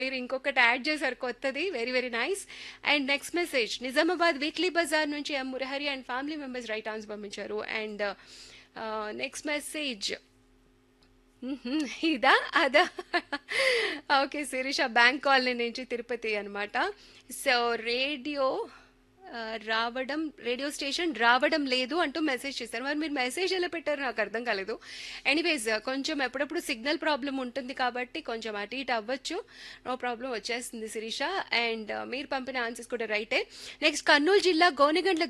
మీరు ఇంకొకటి యాడ్ చేశారు కొత్తది very very nice and next message Nizamabad weekly బజార్ నుంచి M Murahari and family members రైట్ ఆన్స్ పంపించారు అండ్ నెక్స్ట్ మెసేజ్ ఇదా అదా ఓకే శిరీష బ్యాంక్ కాలనీ నుంచి తిరుపతి అనమాట సో రేడియో ఆ, రావడం రేడియో స్టేషన్ రావడం లేదు అంటూ మెసేజ్ చేశారు మరి మీరు మెసేజ్ ఎలా పెట్టారు నాకు అర్థం కాలేదు ఎనీవేస్ కొంచెం ఎప్పుడప్పుడు సిగ్నల్ ప్రాబ్లం ఉంటుంది కాబట్టి కొంచెం అటు ఇటు అవ్వచ్చు నో ప్రాబ్లం వచ్చేస్తుంది శిరీష అండ్ మీరు పంపిన ఆన్సర్స్ కూడా రైటే నెక్స్ట్ కర్నూలు జిల్లా గోనెగండ్ల